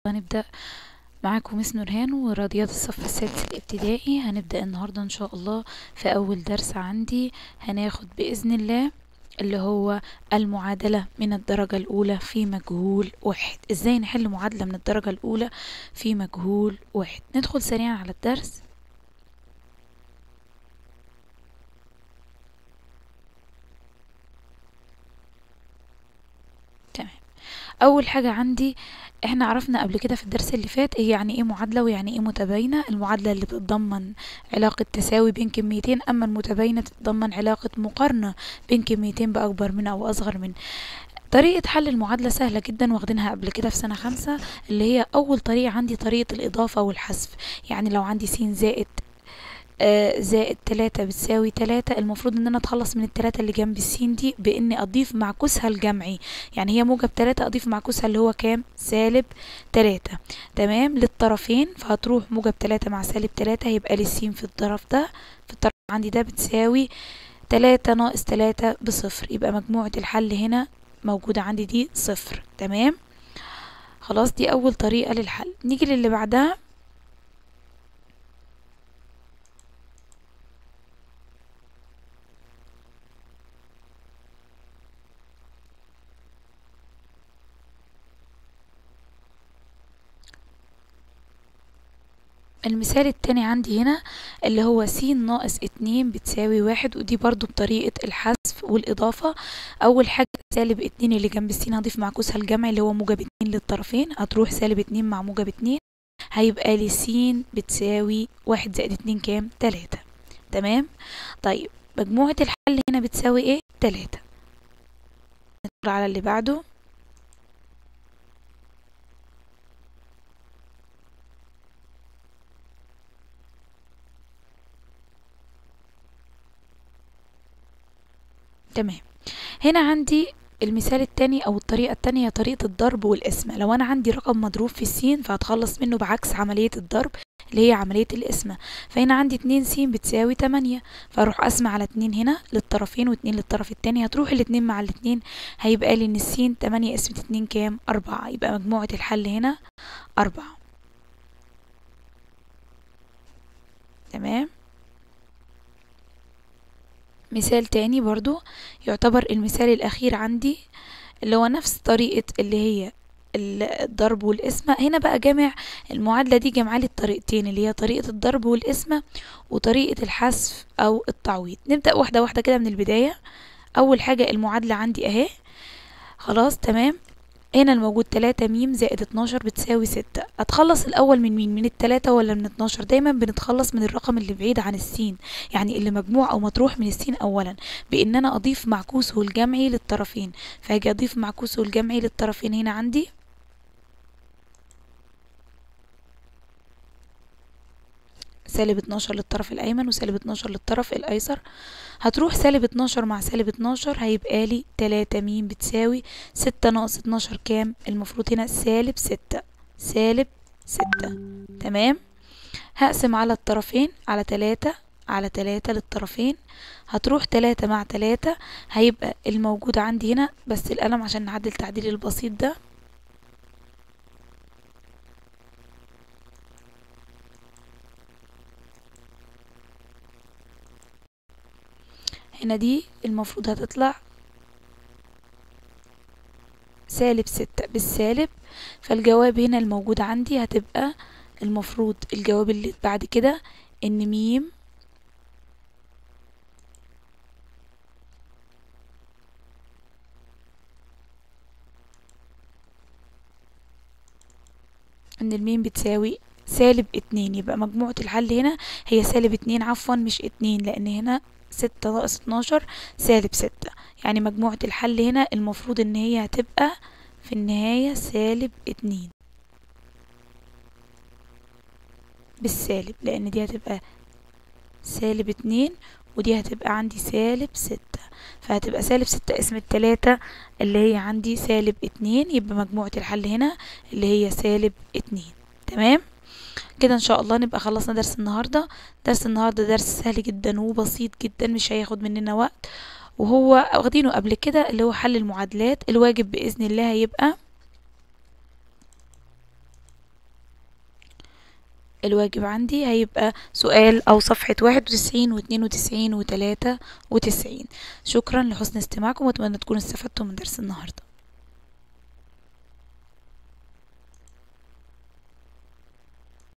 هنبدأ معاكم مس نورهان ورياضيات الصف السادس الابتدائي هنبدأ النهاردة ان شاء الله في اول درس عندي هناخد بإذن الله اللي هو المعادلة من الدرجة الأولى في مجهول واحد ازاي نحل معادلة من الدرجة الأولى في مجهول واحد ندخل سريعا على الدرس تمام اول حاجة عندي احنا عرفنا قبل كده في الدرس اللي فات ايه يعني ايه معادلة ويعني ايه متباينة المعادلة اللي بتتضمن علاقة تساوي بين كميتين اما المتباينة تتضمن علاقة مقارنة بين كميتين باكبر من او اصغر من طريقة حل المعادلة سهلة جدا واخدينها قبل كده في سنة خمسة اللي هي أول طريقة عندي طريقة الإضافة والحذف يعني لو عندي س زائد آه زائد تلاتة بتساوي تلاتة المفروض ان انا اتخلص من التلاتة اللي جنب السين دي باني اضيف معكوسها الجمعي يعني هي موجب تلاتة اضيف معكوسها اللي هو كام سالب تلاتة تمام للطرفين فهتروح موجب تلاتة مع سالب تلاتة هيبقى لي السين في الطرف ده في الطرف عندي ده بتساوي تلاتة ناقص تلاتة بصفر يبقى مجموعة الحل هنا موجودة عندي دي صفر تمام خلاص دي اول طريقة للحل نيجي للي بعدها المثال التاني عندي هنا اللي هو س ناقص اتنين بتساوي واحد ودي برضو بطريقة الحذف والإضافة أول حاجة سالب اتنين اللي جنب السين هضيف معكوسها الجمع اللي هو موجب اتنين للطرفين هتروح سالب اتنين مع موجب اتنين هيبقى لي س بتساوي واحد زائد اتنين كام تلاتة تمام طيب مجموعة الحل هنا بتساوي ايه تلاتة ندخل على اللي بعده تمام هنا عندي المثال التاني او الطريقة التانية هي طريقة الضرب والقسمة لو انا عندي رقم مضروب في السين فهتخلص منه بعكس عملية الضرب اللي هي عملية القسمة فهنا عندي اتنين س بتساوي تمانية فاروح اقسم على اتنين هنا للطرفين واتنين للطرف التاني هتروح الاتنين مع الاتنين هيبقى لي ان السين تمانية قسمة اتنين كام اربعة يبقى مجموعة الحل هنا اربعة تمام مثال تاني برضو يعتبر المثال الأخير عندي اللي هو نفس طريقة اللي هي الضرب والقسمة هنا بقى جامع المعادلة دي جمع لي الطريقتين اللي هي طريقة الضرب والقسمة وطريقة الحذف أو التعويض نبدأ واحدة واحدة كده من البداية أول حاجة المعادلة عندي أهي خلاص تمام هنا الموجود تلاتة ميم زائد اتناشر بتساوي ستة اتخلص الاول من مين من التلاتة ولا من اتناشر دايما بنتخلص من الرقم اللي بعيد عن السين يعني اللي مجموع او مطروح من السين اولا بان انا اضيف معكوسه الجمعي للطرفين فهاجي اضيف معكوسه الجمعي للطرفين هنا عندي سالب اتناشر للطرف الايمن وسالب اتناشر للطرف الايسر هتروح سالب اتناشر مع سالب اتناشر هيبقى لي تلاتة ميم بتساوي ستة ناقص اتناشر كام المفروض هنا سالب ستة سالب ستة تمام هقسم على الطرفين على تلاتة على تلاتة للطرفين هتروح تلاتة مع تلاتة هيبقى الموجود عندي هنا بس القلم عشان نعدل تعديل البسيط ده هنا دي المفروض هتطلع سالب ستة بالسالب فالجواب هنا الموجود عندي هتبقى المفروض الجواب اللي بعد كده ان ميم ان الميم بتساوي سالب اتنين يبقى مجموعة الحل هنا هي سالب اتنين عفوا مش اتنين لان هنا ستة ناقص اتناشر سالب ستة يعني مجموعة الحل هنا المفروض ان هي هتبقى في النهاية سالب اتنين بالسالب لان دي هتبقى سالب اتنين ودي هتبقى عندي سالب ستة فهتبقى سالب ستة اسم التلاتة اللي هي عندي سالب اتنين يبقى مجموعة الحل هنا اللي هي سالب اتنين تمام كده ان شاء الله نبقى خلصنا درس النهاردة درس النهاردة درس سهل جدا وبسيط جدا مش هياخد مننا وقت وهو واخدينه قبل كده اللي هو حل المعادلات الواجب بإذن الله هيبقى الواجب عندي هيبقى سؤال أو صفحة واحد وتسعين واتنين وتسعين وتلاتة وتسعين شكرا لحسن استماعكم وأتمنى تكونوا استفدتم من درس النهاردة